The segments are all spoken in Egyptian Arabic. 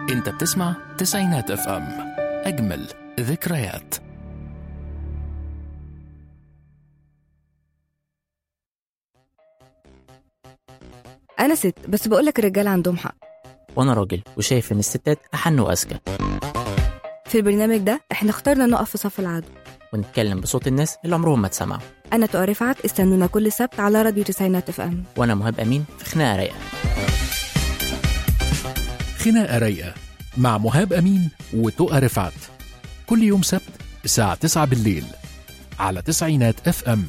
انت بتسمع تسعينات اف ام اجمل ذكريات انا ست بس بقولك الرجاله عندهم حق وانا راجل وشايف ان الستات احن واذكى في البرنامج ده احنا اخترنا نقف في صف العدو ونتكلم بصوت الناس اللي عمرهم ما اتسمعوا انا تقى رفعت استنونا كل سبت على راديو تسعينات اف ام وانا مهاب امين في خناقه رايقه خناقة رايقة مع مهاب أمين وتقى رفعت كل يوم سبت الساعة 9 بالليل على تسعينات اف ام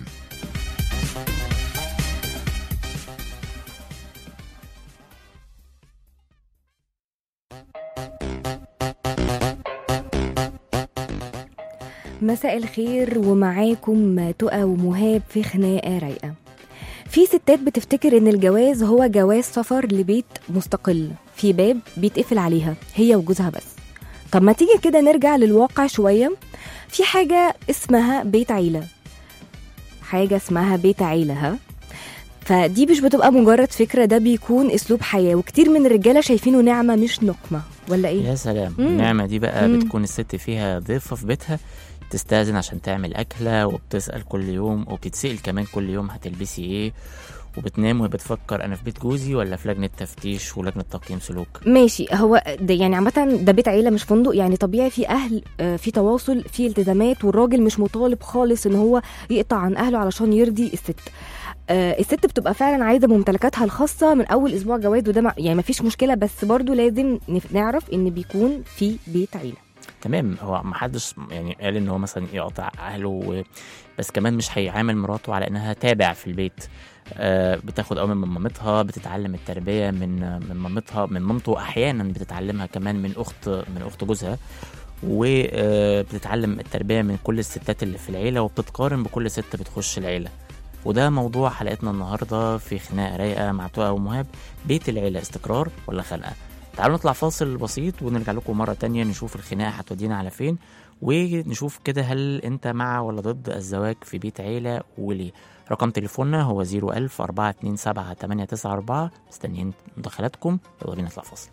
مساء الخير ومعاكم تقى ومهاب في خناقه رايقه في ستات بتفتكر ان الجواز هو جواز سفر لبيت مستقل في باب بيتقفل عليها هي وجوزها بس طب ما تيجي كده نرجع للواقع شويه في حاجه اسمها بيت عيله حاجه اسمها بيت عيله ها فدي مش بتبقى مجرد فكره ده بيكون اسلوب حياه وكتير من الرجاله شايفينه نعمه مش نقمه ولا ايه يا سلام مم. النعمه دي بقى مم. بتكون الست فيها ضيفه في بيتها تستأذن عشان تعمل أكلة وبتسأل كل يوم وبتتسأل كمان كل يوم هتلبسي إيه وبتنام وهي بتفكر أنا في بيت جوزي ولا في لجنة تفتيش ولجنة تقييم سلوك ماشي هو ده يعني عامة ده بيت عيلة مش فندق يعني طبيعي في أهل آه، في تواصل في التزامات والراجل مش مطالب خالص إن هو يقطع عن أهله علشان يرضي الست آه، الست بتبقى فعلا عايزة ممتلكاتها الخاصة من أول أسبوع جواز وده ما- يعني مفيش مشكلة بس برضو لازم نف- نعرف إن بيكون في بيت عيلة تمام هو ما حدش يعني قال ان هو مثلا يقطع اهله و... بس كمان مش هيعامل مراته على انها تابع في البيت آه بتاخد اوامر من مامتها بتتعلم التربيه من من مامتها من مامته احيانا بتتعلمها كمان من اخت من اخت جوزها وبتتعلم التربيه من كل الستات اللي في العيله وبتتقارن بكل ست بتخش العيله وده موضوع حلقتنا النهارده في خناقه رايقه مع تقى ومهاب بيت العيله استقرار ولا خنقه تعالوا نطلع فاصل بسيط ونرجع لكم مرة تانية نشوف الخناقة هتودينا على فين ونشوف كده هل انت مع ولا ضد الزواج في بيت عيلة وليه رقم تليفوننا هو 01000 427 894 مستنيين مداخلاتكم يلا بينا نطلع فاصل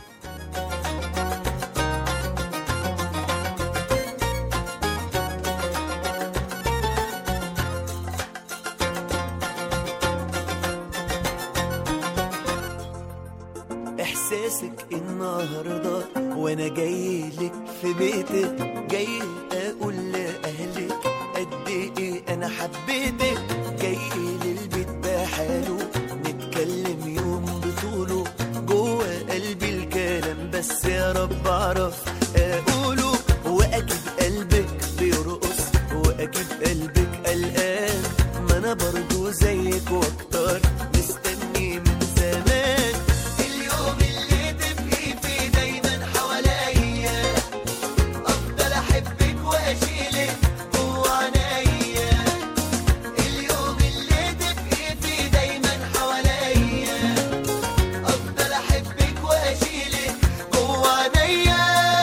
احساسك النهارده وانا جاي لك في بيتك جاي اقول لاهلك قد ايه انا حبيتك جاي للبيت بحاله نتكلم يوم بطوله جوه قلبي الكلام بس يا رب اعرف اقوله واكيد قلبك بيرقص واكيد قلبك قلقان ما انا برضو زيك واكتر مستني من زمان اليوم اللي تبقي فيه دايما حواليا افضل احبك واشيلك جوا عينيا اليوم اللي تبقي فيه دايما حواليا افضل احبك واشيلك جوا عينيا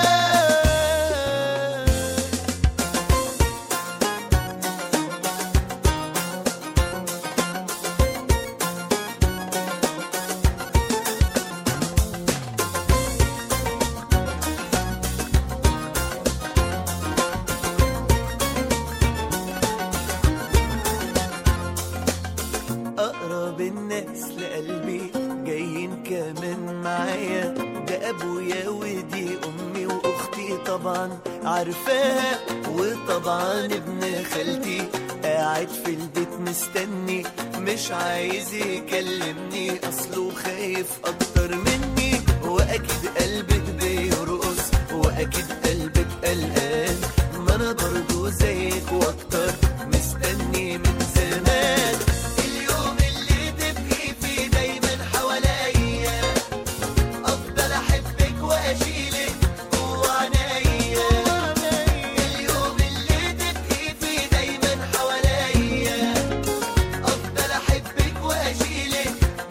اقرب الناس لقلبي جايين كمان معايا ده ابويا ودي امي واختي طبعا عارفاها وطبعا ابن خالتي قاعد في البيت مستني مش عايز يكلمني اصله خايف اكتر مني واكيد قلبك بيرقص واكيد قلبك قلقان ما انا برضو زيك واكتر مستني من زمان اليوم اللي تبقي فيه دايما حواليا افضل احبك واشيلك جوا عينيا اليوم اللي تبقي فيه دايما حواليا افضل احبك واشيلك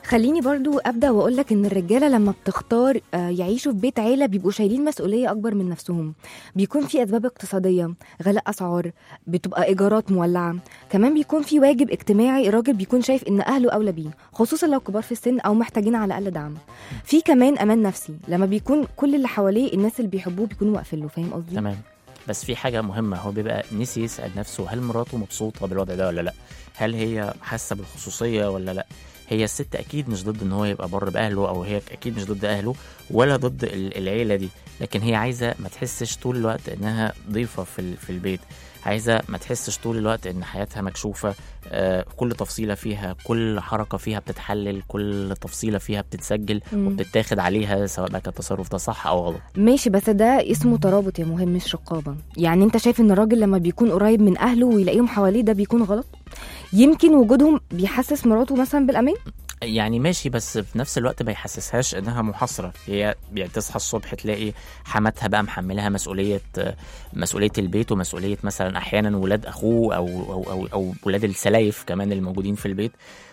خليني برضو ابدا واقول لك ان الرجاله لما بتختار آه، يعيشوا في بيت عيله بيبقوا شايلين مسؤوليه اكبر من نفسهم بيكون في اسباب اقتصاديه غلاء اسعار بتبقى ايجارات مولعه كمان بيكون في واجب اجتماعي الراجل بيكون شايف ان اهله اولى بيه خصوصا لو كبار في السن او محتاجين على الاقل دعم في كمان امان نفسي لما بيكون كل اللي حواليه الناس اللي بيحبوه بيكونوا واقفين له فاهم قصدي تمام بس في حاجة مهمة هو بيبقى نسي يسأل نفسه هل مراته مبسوطة بالوضع ده ولا لا هل هي حاسة بالخصوصية ولا لا هي الست أكيد مش ضد إن هو يبقى بر بأهله أو هي أكيد مش ضد أهله ولا ضد ال- العيلة دي لكن هي عايزة ما تحسش طول الوقت إنها ضيفة في, ال- في البيت عايزة ما تحسش طول الوقت إن حياتها مكشوفة آه كل تفصيلة فيها كل حركة فيها بتتحلل كل تفصيلة فيها بتتسجل مم. وبتتاخد عليها سواء بقى كان التصرف ده صح أو غلط ماشي بس ده اسمه ترابط يا مهم مش رقابة يعني انت شايف ان الراجل لما بيكون قريب من اهله ويلاقيهم حواليه ده بيكون غلط يمكن وجودهم بيحسس مراته مثلا بالامان يعني ماشي بس في نفس الوقت ما يحسسهاش انها محاصره هي يعني تصحى الصبح تلاقي حماتها بقى محملها مسؤوليه مسؤوليه البيت ومسؤوليه مثلا احيانا ولاد اخوه او او او, أو ولاد السلايف كمان اللي موجودين في البيت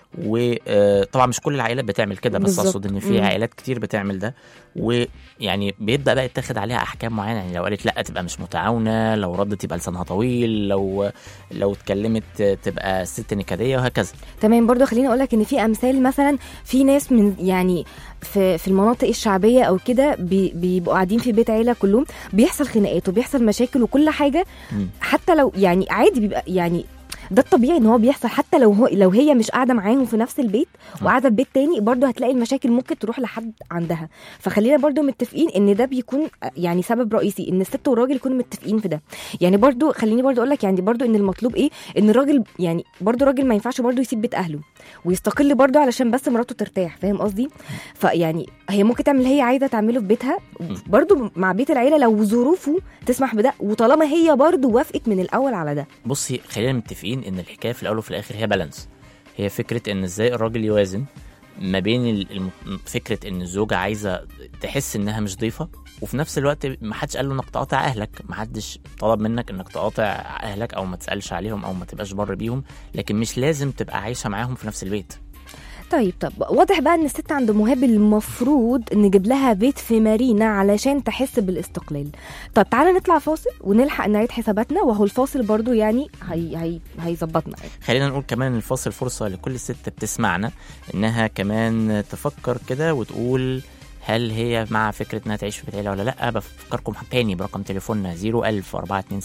وطبعا مش كل العائلات بتعمل كده بس بالظبط. اقصد ان في مم. عائلات كتير بتعمل ده ويعني بيبدا بقى يتاخد عليها احكام معينه يعني لو قالت لا تبقى مش متعاونه لو ردت يبقى لسانها طويل لو لو اتكلمت تبقى ست نكديه وهكذا تمام برضو خليني اقول لك ان في امثال مثلا في ناس من يعني في في المناطق الشعبيه او كده بي- بيبقوا قاعدين في بيت عيله كلهم بيحصل خناقات وبيحصل مشاكل وكل حاجه مم. حتى لو يعني عادي بيبقى يعني ده الطبيعي ان هو بيحصل حتى لو هو لو هي مش قاعده معاهم في نفس البيت وقاعده في بيت تاني برضه هتلاقي المشاكل ممكن تروح لحد عندها فخلينا برضه متفقين ان ده بيكون يعني سبب رئيسي ان الست والراجل يكونوا متفقين في ده يعني برضه خليني برضه اقول لك يعني برضه ان المطلوب ايه ان الراجل يعني برضه الراجل ما ينفعش برضه يسيب بيت اهله ويستقل برضه علشان بس مراته ترتاح فاهم قصدي فيعني هي ممكن تعمل اللي هي عايزه تعمله في بيتها برضه مع بيت العيله لو ظروفه تسمح بده وطالما هي برضه وافقت من الاول على ده بصي خلينا متفقين ان الحكايه في الاول وفي الاخر هي بالانس هي فكره ان ازاي الراجل يوازن ما بين ال- الم- فكره ان الزوجه عايزه تحس انها مش ضيفه وفي نفس الوقت ما حدش قال له انك تقاطع اهلك ما حدش طلب منك انك تقاطع اهلك او ما تسالش عليهم او ما تبقاش بر بيهم لكن مش لازم تبقى عايشه معاهم في نفس البيت طيب طب واضح بقى ان الست عند مهاب المفروض نجيب لها بيت في مارينا علشان تحس بالاستقلال طب تعالى نطلع فاصل ونلحق نعيد حساباتنا وهو الفاصل برضو يعني هي هي هيظبطنا خلينا نقول كمان الفاصل فرصة لكل ست بتسمعنا إنها كمان تفكر كده وتقول هل هي مع فكرة إنها تعيش في بيت عيلة ولا لأ بفكركم تاني برقم تليفوننا 01000 427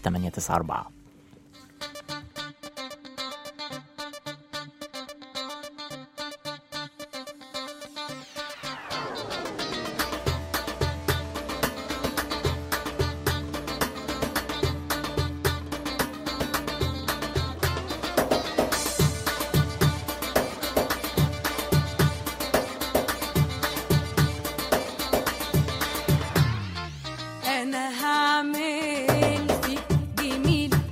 894 انا هعمل فيك جميل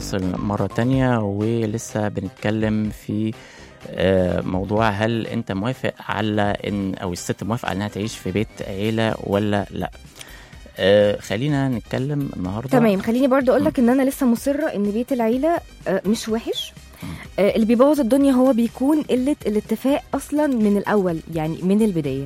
فاصل مرة تانية ولسه بنتكلم في آه، موضوع هل انت موافق على ان او الست موافقة على انها تعيش في بيت عيلة ولا لا آه، خلينا نتكلم النهارده تمام خليني برضو اقول لك ان انا لسه مصره ان بيت العيله آه، مش وحش آه، اللي بيبوظ الدنيا هو بيكون قله الاتفاق اصلا من الاول يعني من البدايه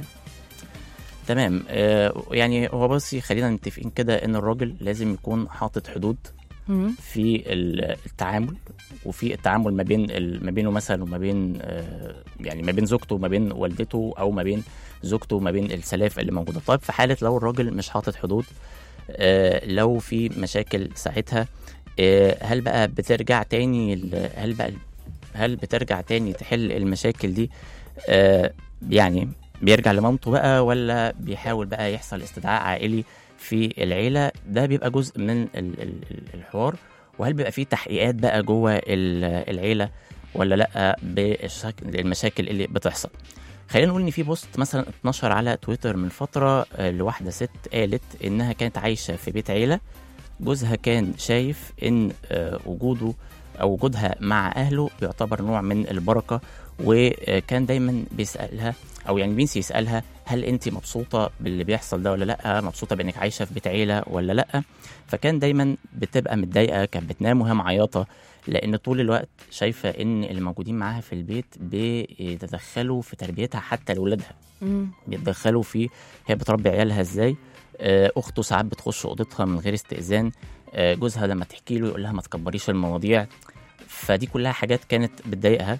تمام آه، يعني هو بصي خلينا متفقين كده ان الراجل لازم يكون حاطط حدود مم. في ال- التعامل وفي التعامل ما بين ال- ما بينه مثلا وما بين آه، يعني ما بين زوجته وما بين والدته او ما بين زوجته وما بين السلاف اللي موجوده طيب في حاله لو الراجل مش حاطط حدود آه، لو في مشاكل ساعتها آه، هل بقى بترجع تاني ال- هل بقى هل بترجع تاني تحل المشاكل دي آه، يعني بيرجع لمامته بقى ولا بيحاول بقى يحصل استدعاء عائلي في العيله ده بيبقى جزء من ال- ال- ال- الحوار وهل بيبقى فيه تحقيقات بقى جوه ال- العيله ولا لا بالمشاكل اللي بتحصل خلينا نقول ان في بوست مثلا اتنشر على تويتر من فتره آه، لواحده ست قالت انها كانت عايشه في بيت عيله جوزها كان شايف ان آه، وجوده او وجودها مع اهله بيعتبر نوع من البركه وكان دايما بيسالها او يعني بينسي يسالها هل انت مبسوطه باللي بيحصل ده ولا لا مبسوطه بانك عايشه في بيت عيله ولا لا فكان دايما بتبقى متضايقه كانت بتنام وهي معيطه لان طول الوقت شايفه ان اللي موجودين معاها في البيت بيتدخلوا في تربيتها حتى لاولادها مم. بيتدخلوا في هي بتربي عيالها ازاي آه، اخته ساعات بتخش اوضتها من غير استئذان آه، جوزها لما تحكي له يقول لها ما تكبريش المواضيع فدي كلها حاجات كانت بتضايقها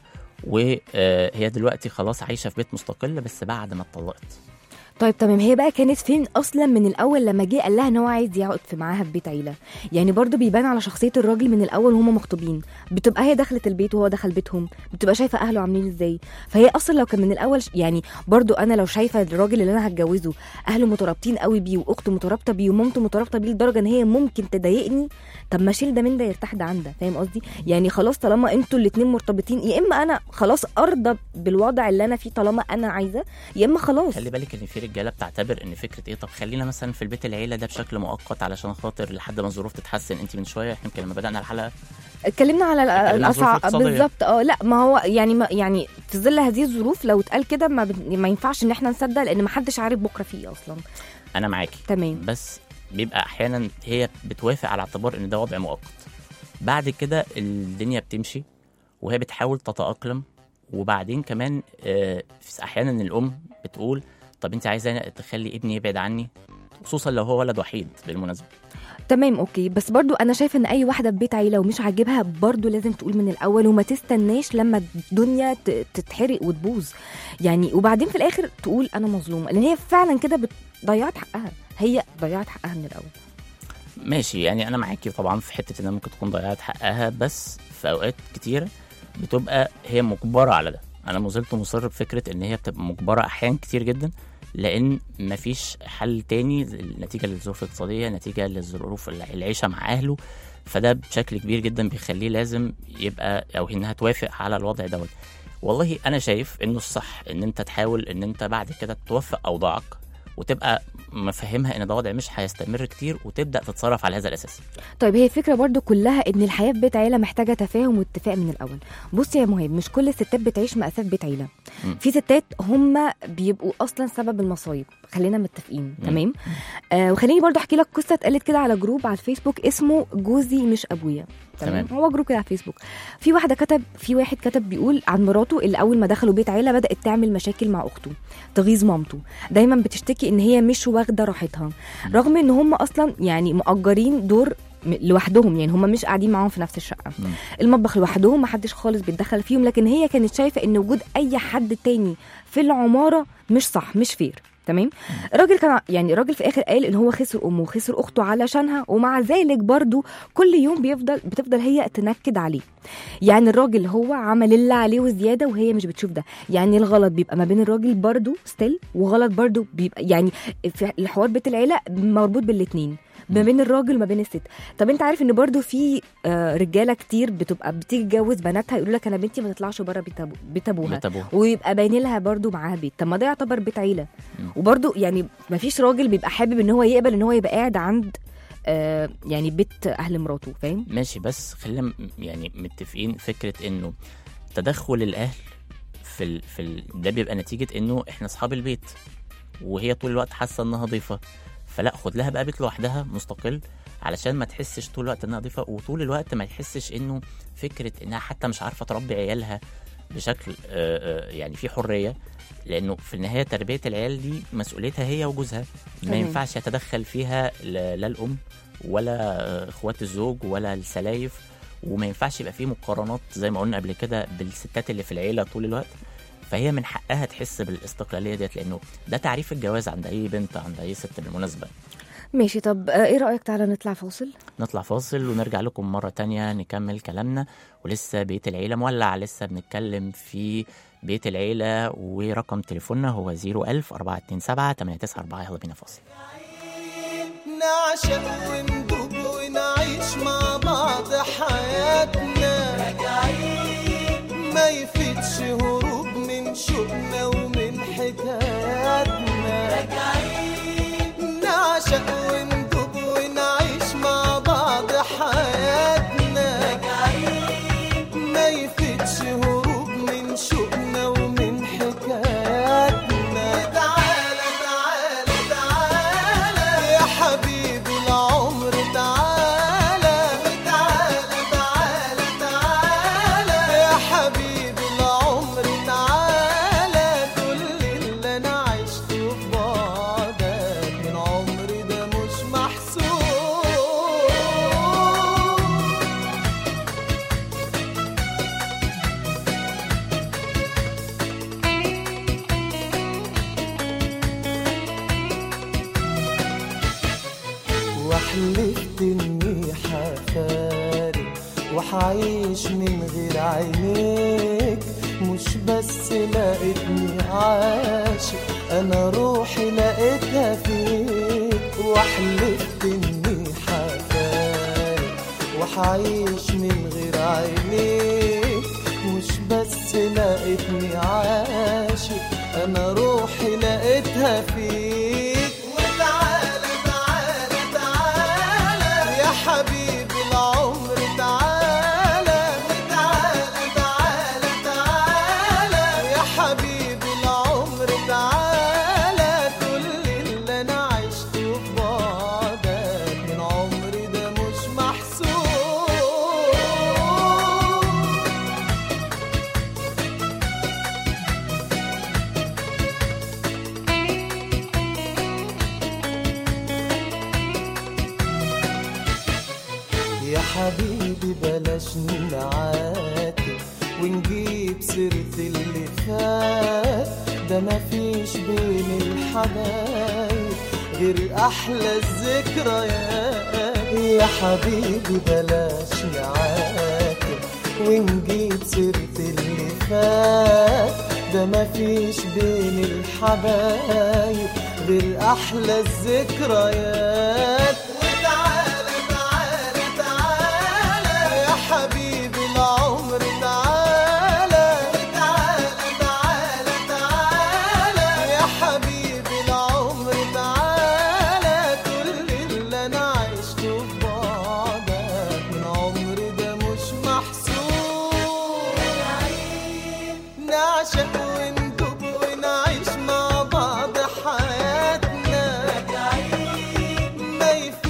وهي دلوقتي خلاص عايشه في بيت مستقل بس بعد ما اتطلقت طيب تمام هي بقى كانت فين اصلا من الاول لما جه قال لها ان هو عايز يقعد في معاها في بيت عيله يعني برضو بيبان على شخصيه الراجل من الاول وهما مخطوبين بتبقى هي دخلت البيت وهو دخل بيتهم بتبقى شايفه اهله عاملين ازاي فهي اصلا لو كان من الاول ش- يعني برضو انا لو شايفه الراجل اللي انا هتجوزه اهله مترابطين قوي بيه واخته مترابطه بيه ومامته مترابطه بيه لدرجه ان هي ممكن تضايقني طب ما شيل ده من ده يرتاح ده عن ده فاهم قصدي يعني خلاص طالما انتوا الاتنين مرتبطين يا اما انا خلاص ارضى بالوضع اللي انا فيه طالما انا عايزه يا اما خلاص خلي بالك ان في رجاله بتعتبر ان فكره ايه طب خلينا مثلا في البيت العيله ده بشكل مؤقت علشان خاطر لحد ما الظروف تتحسن انت من شويه يمكن لما بدانا الحلقه اتكلمنا على ال- اتكلمنا على الظروف الاسعار الاقتصادية. بالظبط اه لا ما هو يعني ما يعني في ظل هذه الظروف لو اتقال كده ما, بت- ما ينفعش ان احنا نصدق لان ما حدش عارف بكره فيه اصلا انا معاكي تمام بس بيبقى احيانا هي بتوافق على اعتبار ان ده وضع مؤقت بعد كده الدنيا بتمشي وهي بتحاول تتاقلم وبعدين كمان آه، في احيانا الام بتقول طب انت عايزه تخلي ابني يبعد عني خصوصا لو هو ولد وحيد بالمناسبه تمام اوكي بس برضو انا شايفه ان اي واحده في بيت عيله ومش عاجبها برضو لازم تقول من الاول وما تستناش لما الدنيا ت- تتحرق وتبوظ يعني وبعدين في الاخر تقول انا مظلومه لان هي فعلا كده بت- ضيعت حقها هي ضيعت حقها من الاول ماشي يعني انا معاكي طبعا في حته انها ممكن تكون ضيعت حقها بس في اوقات كتيره بتبقى هي مجبره على ده انا ما زلت مصر بفكره ان هي بتبقى مجبره احيان كتير جدا لان مفيش حل تاني نتيجه للظروف الاقتصاديه نتيجه للظروف العيشه مع اهله فده بشكل كبير جدا بيخليه لازم يبقى او انها توافق على الوضع دوت والله انا شايف انه الصح ان انت تحاول ان انت بعد كده توفق اوضاعك وتبقى مفهمها ان ده وضع مش هيستمر كتير وتبدا تتصرف على هذا الاساس طيب هي الفكره برضو كلها ان الحياه في بيت عيله محتاجه تفاهم واتفاق من الاول بص يا مهاب مش كل الستات بتعيش مأساة في بيت عيله مم. في ستات هم بيبقوا اصلا سبب المصايب خلينا متفقين تمام آه وخليني برضو احكي لك قصه اتقالت كده على جروب على الفيسبوك اسمه جوزي مش ابويا تمام تمام. هو جروب كده على الفيسبوك في واحده كتب في واحد كتب بيقول عن مراته اللي اول ما دخلوا بيت عيله بدات تعمل مشاكل مع اخته تغيظ مامته دايما بتشتكي ان هي مش واخده راحتها رغم ان هم اصلا يعني مؤجرين دور م- لوحدهم يعني هم مش قاعدين معاهم في نفس الشقه مم. المطبخ لوحدهم محدش خالص بيتدخل فيهم لكن هي كانت شايفه ان وجود اي حد تاني في العماره مش صح مش فير تمام الراجل كان ع- يعني الراجل في الاخر قال ان هو خسر امه وخسر اخته علشانها ومع ذلك برضو كل يوم بيفضل بتفضل هي تنكد عليه يعني الراجل هو عمل اللي عليه وزياده وهي مش بتشوف ده يعني الغلط بيبقى ما بين الراجل برضو ستيل وغلط برضو بيبقى يعني في الحوار بيت العيله مربوط بالاتنين ما بين الراجل وما بين الست طب انت عارف ان برضو في آه، رجاله كتير بتبقى بتيجي تتجوز بناتها يقولوا لك انا بنتي ما تطلعش بره بيت أبو- بيت ابوها بيت أبوها. ويبقى باين لها برضو معاها بيت طب ما ده يعتبر بيت عيله مم. وبرضو يعني ما فيش راجل بيبقى حابب ان هو يقبل ان هو يبقى قاعد عند آه يعني بيت اهل مراته فاهم ماشي بس خلينا م- يعني متفقين فكره انه تدخل الاهل في ال... في ال... ده بيبقى نتيجه انه احنا اصحاب البيت وهي طول الوقت حاسه انها ضيفه فلا خد لها بقى بيت لوحدها مستقل علشان ما تحسش طول الوقت انها ضيفه وطول الوقت ما تحسش انه فكره انها حتى مش عارفه تربي عيالها بشكل آه، آه، يعني في حريه لانه في النهايه تربيه العيال دي مسؤوليتها هي وجوزها ما تمام. ينفعش يتدخل فيها لا لا الام ولا آه، اخوات الزوج ولا السلايف وما ينفعش يبقى فيه مقارنات زي ما قلنا قبل كده بالستات اللي في العيله طول الوقت فهي من حقها تحس بالاستقلاليه ديت لانه ده تعريف الجواز عند اي بنت عند اي ست بالمناسبه ماشي طب آه ايه رايك تعالى نطلع فاصل نطلع فاصل ونرجع لكم مرة تانية نكمل كلامنا ولسه بيت العيلة مولع لسه بنتكلم في بيت العيلة ورقم تليفوننا هو 01000 427 894 يلا بينا فاصل نعشق وندوب ونعيش مع بعض حياتنا ما يفيدش هروب من شوقنا ومن حكاياتنا نعشق وندوب ونعيش مع بعض حياتنا ما يفيدش هروب من شوقنا ومن حكاياتنا تعالى تعالى تعالى يا حبيبي العمر تعالى تعالى تعالى تعالى يا حبيبي العمر تعالى كل اللي انا عشته في بعدك من عمري ده مش محسوب وحلفت اني حفارق وحعيش من غير عينيك مش بس لقيتني عاشق انا روحي لقيتها فيك وحلفت اني حفارق وحعيش من غير عينيك مش بس لقيتني عاشق انا روحي لقيتها فيك وتعالى تعالى تعالى يا حبيبي العمر تعالى تعالى تعالى تعالى يا حبيبي العمر تعالى كل اللي انا عشته في بعدك من عمري ده مش محسوب يا حبيبي بلاش نعاتب ونجيب سيرة اللي فات ده مفيش بين الحبايب غير أحلى الذكريات يا حبيبي بلاش نعاتب ونجيب سيرة اللي فات ده مفيش بين الحبايب غير أحلى الذكريات وتعالى تعالى تعالى يا حبيبي العمر تعالى تعالى تعالى تعالى يا حبيبي العمر تعالى كل اللي انا عشته في بعدك من عمري ده مش محسوب نعشق وندوب ونعيش مع بعض حياتنا ما يف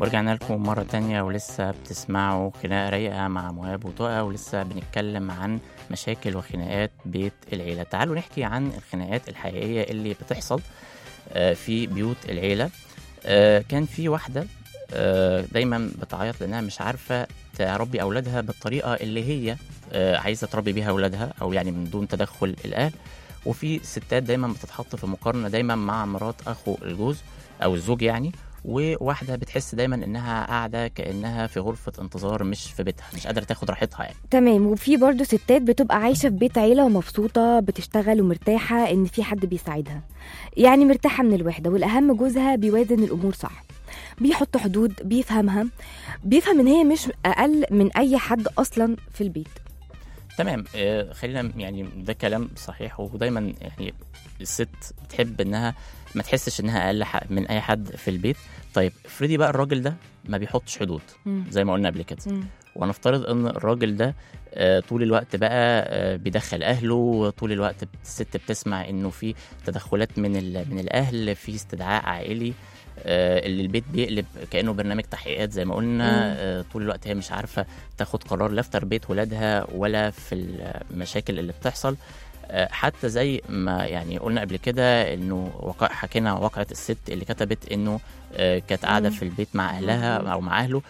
ورجعنا لكم مرة تانية ولسه بتسمعوا خناقة رايقة مع مهاب وطاقة ولسه بنتكلم عن مشاكل وخناقات بيت العيلة تعالوا نحكي عن الخناقات الحقيقية اللي بتحصل آه، في بيوت العيلة آه، كان في واحدة آه، دايما بتعيط لأنها مش عارفة تربي أولادها بالطريقة اللي هي آه، عايزة تربي بيها أولادها أو يعني من دون تدخل الأهل وفي ستات دايما بتتحط في مقارنة دايما مع مرات أخو الجوز أو الزوج يعني وواحدة بتحس دايما إنها قاعدة كأنها في غرفة انتظار مش في بيتها مش قادرة تاخد راحتها يعني تمام وفي برضه ستات بتبقى عايشه في بيت عيله ومبسوطه بتشتغل ومرتاحه ان في حد بيساعدها يعني مرتاحه من الوحده والاهم جوزها بيوازن الامور صح بيحط حدود بيفهمها بيفهم ان هي مش اقل من اي حد اصلا في البيت تمام آه، خلينا يعني ده كلام صحيح ودايما يعني الست بتحب انها ما تحسش انها اقل ح- من اي حد في البيت طيب افرضي بقى الراجل ده ما بيحطش حدود مم. زي ما قلنا قبل كده مم. ونفترض ان الراجل ده آه، طول الوقت بقى آه، بيدخل اهله طول الوقت الست بتسمع انه في تدخلات من ال- من الاهل في استدعاء عائلي آه، اللي البيت بيقلب كانه برنامج تحقيقات زي ما قلنا مم. آه، طول الوقت هي مش عارفه تاخد قرار لا في تربيه ولادها ولا في المشاكل اللي بتحصل آه، حتى زي ما يعني قلنا قبل كده انه وقع حكينا واقعه الست اللي كتبت انه آه، كانت قاعده مم. في البيت مع اهلها او مع اهله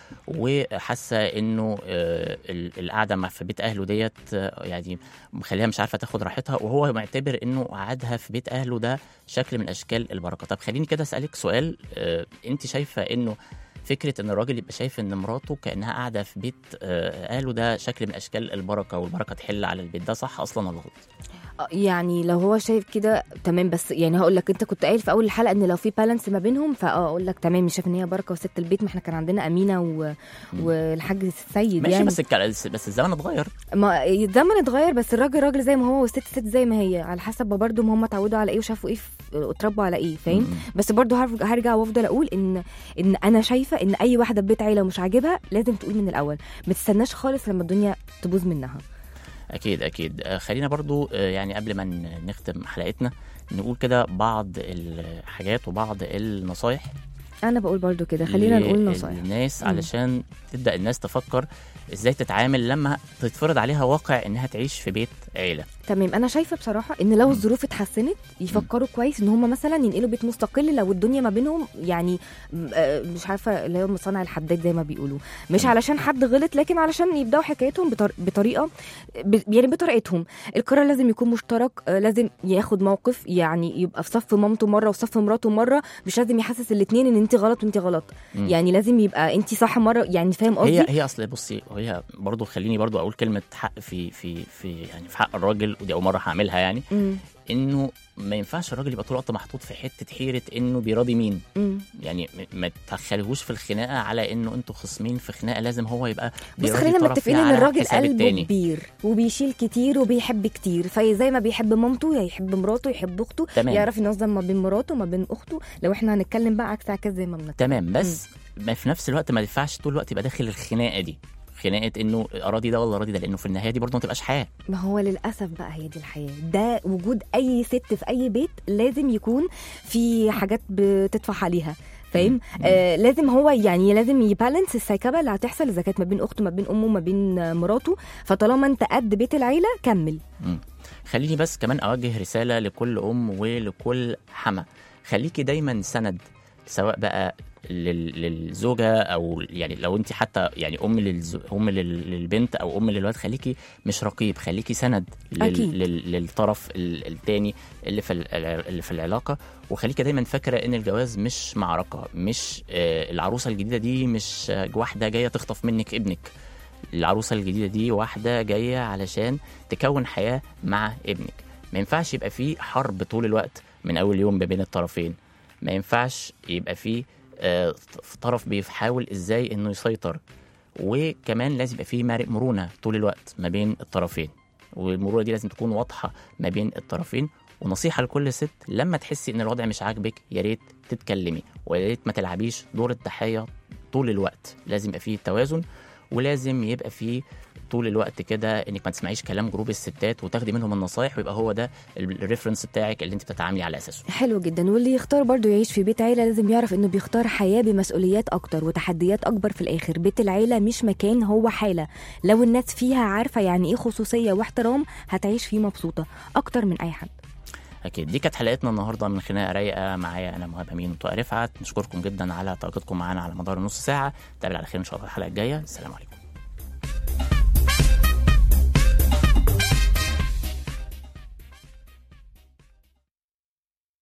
وحاسه انه آه، ال- القعده مع في بيت اهله ديت آه، يعني مخليها مش عارفه تاخد راحتها وهو معتبر انه قعدها في بيت اهله ده شكل من اشكال البركه طب خليني كده اسالك سؤال آه، انت شايفه انه فكره ان الراجل يبقى شايف ان مراته كانها قاعده في بيت آه، اهله ده شكل من اشكال البركه والبركه تحل على البيت ده صح اصلا ولا غلط؟ آه، يعني لو هو شايف كده تمام بس يعني هقول لك انت كنت قايل في اول الحلقه ان لو في بالانس ما بينهم فاه اقول لك تمام مش شايف ان هي بركه وست البيت ما احنا كان عندنا امينه و... والحاج السيد ماشي يعني بس الكلام بس الزمن اتغير ما الزمن اتغير بس الراجل راجل زي ما هو والست ست زي ما هي على حسب برضه ما هم اتعودوا على ايه وشافوا ايه في- اتربوا على ايه فاهم م- بس برضه هرج- هرجع وافضل اقول ان ان انا شايفه ان اي واحده في بيت عيله ومش عاجبها لازم تقول من الاول ما تستناش خالص لما الدنيا تبوظ منها اكيد اكيد آه، خلينا برضو آه، يعني قبل ما ن- نختم حلقتنا نقول كده بعض الحاجات وبعض النصايح انا بقول برضه كده خلينا نقول نصايح الناس مم. علشان تبدا الناس تفكر ازاي تتعامل لما تتفرض عليها واقع انها تعيش في بيت عيله تمام انا شايفه بصراحه ان لو الظروف اتحسنت يفكروا كويس ان هم مثلا ينقلوا بيت مستقل لو الدنيا ما بينهم يعني م- آه، مش عارفه اللي هو مصانع الحداد زي ما بيقولوا مش مم. علشان حد غلط لكن علشان يبداوا حكايتهم بطر... بطريقه ب... يعني بطريقتهم القرار لازم يكون مشترك آه، لازم ياخد موقف يعني يبقى في صف مامته مره وفي صف مراته مره مش لازم يحسس الاثنين ان انت غلط وانت غلط مم. يعني لازم يبقى انت صح مره يعني فاهم قصدي هي هي اصل بصي هي برضو خليني برضو اقول كلمه حق في في في يعني في حق الراجل ودي اول مره هعملها يعني مم. انه ما ينفعش الراجل يبقى طول الوقت محطوط في حته حيره انه بيراضي مين مم. يعني م- ما تدخلهوش في الخناقه على انه انتوا خصمين في خناقه لازم هو يبقى بس بيراضي خلينا طرف متفقين فيها ان على الراجل حساب قلبه التاني. كبير وبيشيل كتير وبيحب كتير فزي ما بيحب مامته يا يحب مراته يحب اخته تمام. يعرف ينظم ما بين مراته وما بين اخته لو احنا هنتكلم بقى عكس عكس زي ما بنتكلم تمام بس ما في نفس الوقت ما ينفعش طول الوقت يبقى داخل الخناقه دي خناقه انه اراضي ده ولا اراضي ده لانه في النهايه دي برضه ما تبقاش حياه ما هو للاسف بقى هي دي الحياه ده وجود اي ست في اي بيت لازم يكون في حاجات بتدفع عليها فاهم آه لازم هو يعني لازم يبالانس السايكبه اللي هتحصل اذا كانت ما بين اخته ما بين امه ما بين آه، مراته فطالما انت قد بيت العيله كمل مم. خليني بس كمان اوجه رساله لكل ام ولكل حما خليكي دايما سند سواء بقى لل- للزوجه او يعني لو انت حتى يعني ام للز... ام لل- للبنت او ام للولد خليكي مش رقيب خليكي سند أكيد. لل... لل... للطرف ال- التاني اللي في ال- اللي في العلاقه وخليكي دايما فاكره ان الجواز مش معركه مش آه، العروسه الجديده دي مش آه، واحده جايه تخطف منك ابنك العروسه الجديده دي واحده جايه علشان تكون حياه مع ابنك ما ينفعش يبقى في حرب طول الوقت من اول يوم ما بين الطرفين ما ينفعش يبقى في آه، طرف بيحاول ازاي انه يسيطر وكمان لازم يبقى في مر- مرونه طول الوقت ما بين الطرفين والمرونه دي لازم تكون واضحه ما بين الطرفين ونصيحه لكل ست لما تحسي ان الوضع مش عاجبك يا ريت تتكلمي ويا ريت ما تلعبيش دور الضحيه طول الوقت لازم يبقى فيه توازن ولازم يبقى فيه طول الوقت كده انك ما تسمعيش كلام جروب الستات وتاخدي منهم النصايح ويبقى هو ده الريفرنس بتاعك اللي انت بتتعاملي على اساسه حلو جدا واللي يختار برضو يعيش في بيت عيلة لازم يعرف انه بيختار حياة بمسؤوليات اكتر وتحديات اكبر في الاخر بيت العيلة مش مكان هو حالة لو الناس فيها عارفة يعني ايه خصوصية واحترام هتعيش فيه مبسوطة اكتر من اي حد اكيد دي كانت حلقتنا النهارده من خناقه رايقه معايا انا مهاب امين وطارق رفعت نشكركم جدا على تواجدكم معانا على مدار نص ساعه نتقابل على خير ان شاء الله الحلقه الجايه السلام عليكم